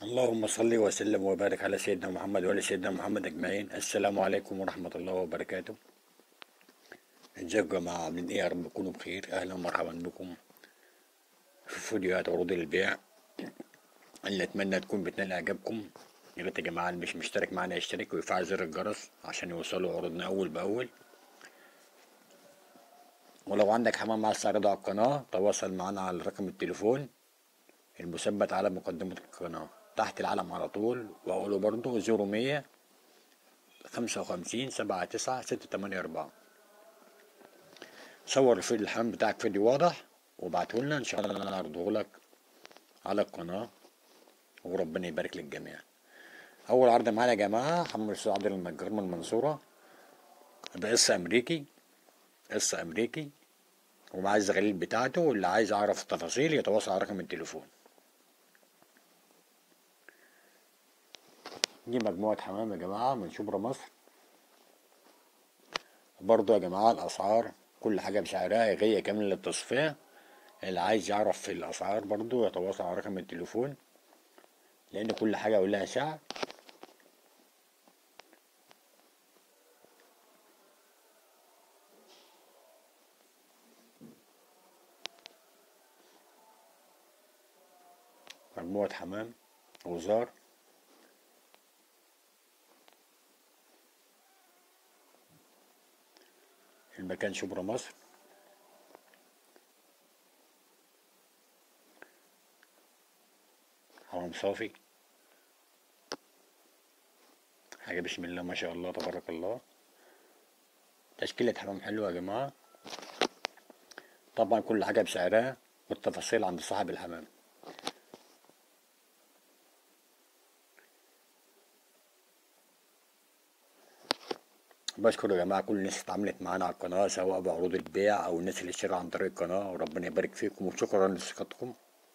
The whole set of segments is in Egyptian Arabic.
اللهم صل وسلم وبارك على سيدنا محمد وعلى سيدنا محمد أجمعين السلام عليكم ورحمة الله وبركاته ازيكم يا جماعة عاملين ايه يا رب تكونوا بخير أهلا ومرحبا بكم في فيديوهات عروض البيع اللي أتمنى تكون بتنال إعجابكم يا ريت يا جماعة اللي مش مشترك معانا يشترك ويفعل زر الجرس عشان يوصلوا عروضنا أول بأول ولو عندك حمام عايز تعرضه على القناة تواصل معانا على رقم التليفون المثبت على مقدمة القناة تحت العلم على طول وأقوله برضه زيرو مية خمسة وخمسين سبعة تسعة ستة تمانية أربعة صور في الحمام بتاعك فيديو واضح وابعته لنا إن شاء الله نعرضه لك على القناة وربنا يبارك للجميع أول عرض معانا يا جماعة حمام الأستاذ عبد النجار من المنصورة ده قصة أمريكي قصة أمريكي ومعاه الزغاليل بتاعته واللي عايز يعرف التفاصيل يتواصل على رقم التليفون دي مجموعة حمام يا جماعة من شبرا مصر برضو يا جماعة الأسعار كل حاجة بسعرها غية كاملة للتصفية اللي عايز يعرف في الأسعار برضو يتواصل على رقم التليفون لأن كل حاجة ولها سعر مجموعة حمام وزار المكان شبرا مصر حمام صافي حاجة بسم الله ما شاء الله تبارك الله تشكيلة حمام حلوة يا جماعة طبعا كل حاجة بسعرها والتفاصيل عند صاحب الحمام بشكر يا جماعة كل الناس اللي اتعاملت معانا على القناة سواء بعروض البيع أو الناس اللي اشتروا عن طريق القناة وربنا يبارك فيكم وشكرا لثقتكم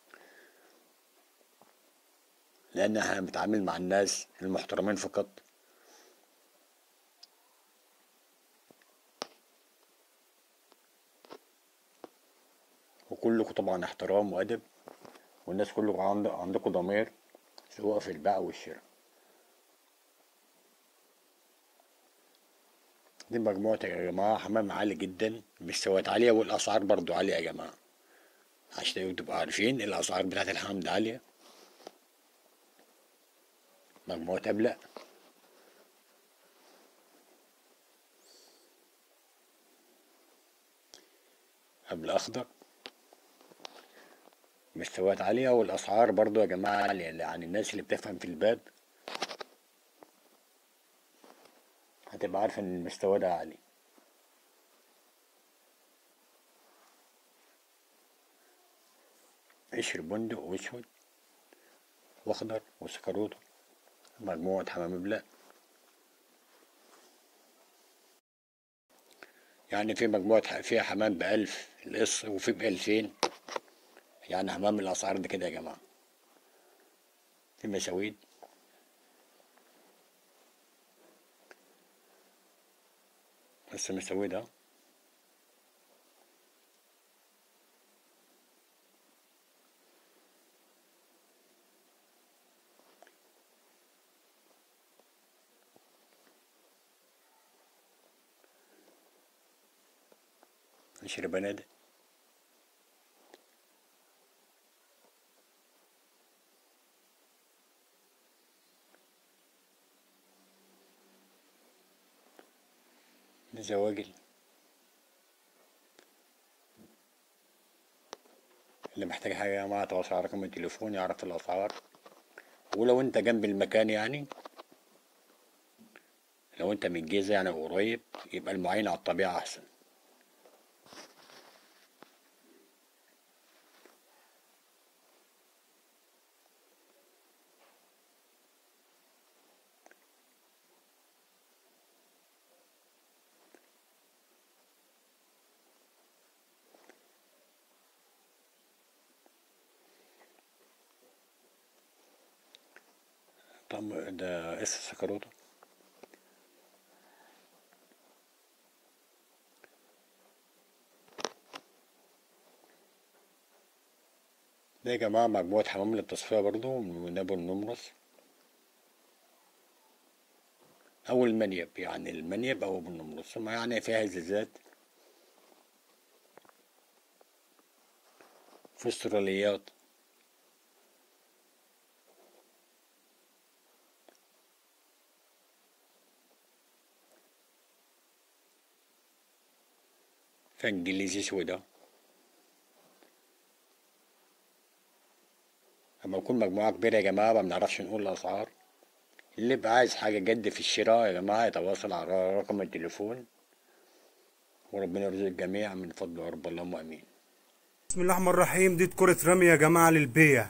لأن احنا بنتعامل مع الناس المحترمين فقط وكلكم طبعا احترام وأدب والناس كلكم عند- عندكم ضمير سواء في البيع والشراء دي مجموعة يا جماعة حمام عالي جدا مستويات عالية والأسعار برضو عالية يا جماعة عشان تبقوا عارفين الأسعار بتاعت الحمام ده عالية مجموعة أبلة أبل أخضر مستويات عالية والأسعار برضو يا جماعة عالية يعني الناس اللي بتفهم في الباب هتبقى عارفة إن المستوى ده عالي قشر بندق وأسود وأخضر وسكروته مجموعة حمام بلاء يعني في مجموعة فيها حمام بألف القص وفي بألفين يعني حمام الأسعار دي كده يا جماعة في مساويد بس مسويدها نشرب بنادق زواجل اللي محتاج حاجة يا جماعة تواصل على رقم التليفون يعرف الأسعار ولو أنت جنب المكان يعني لو أنت من الجيزة يعني قريب يبقى المعاينة على الطبيعة أحسن طب ده اس سكروته ده دي يا جماعة مجموعة حمام للتصفية برضو من أبو النمرس أو المنيب يعني المنيب أو أبو النمرس ثم يعني فيها هزازات فستراليات فانجليزي سودا لما يكون مجموعة كبيرة يا جماعة ما بنعرفش نقول الأسعار اللي يبقى عايز حاجة جد في الشراء يا جماعة يتواصل على رقم التليفون وربنا يرزق الجميع من فضل رب اللهم امين بسم الله الرحمن الرحيم دي كرة رمي يا جماعة للبيع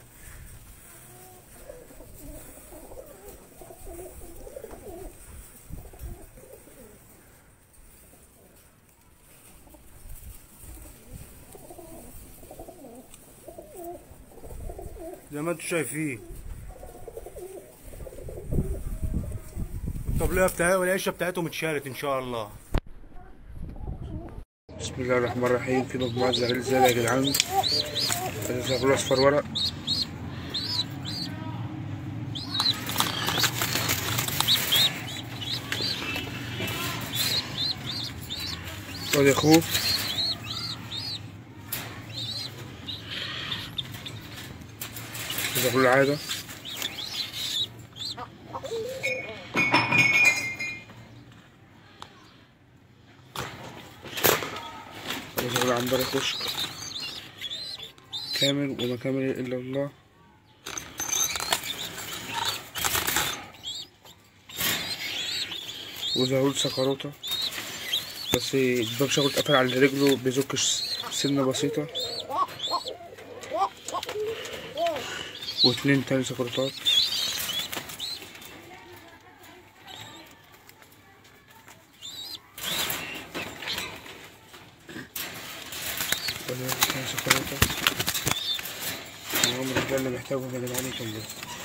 زي ما انتم شايفين الطبلية بتاعتها والعيشة بتاعتهم اتشالت ان شاء الله بسم الله الرحمن الرحيم في مجموعة زغلول زيادة يا جدعان زغلول أصفر ورق وادي أخوه زغلول العادة وزغلول عنبر الكشك كامل وما كامل إلا الله وزغلول سكروتة بس الباب شغل اتقفل على رجله بيزك ش- سنة بسيطة واتنين تاني سكروتات ولا تاني سكروتات المهم الرجال اللي محتاجهم يا جدعان يكملوا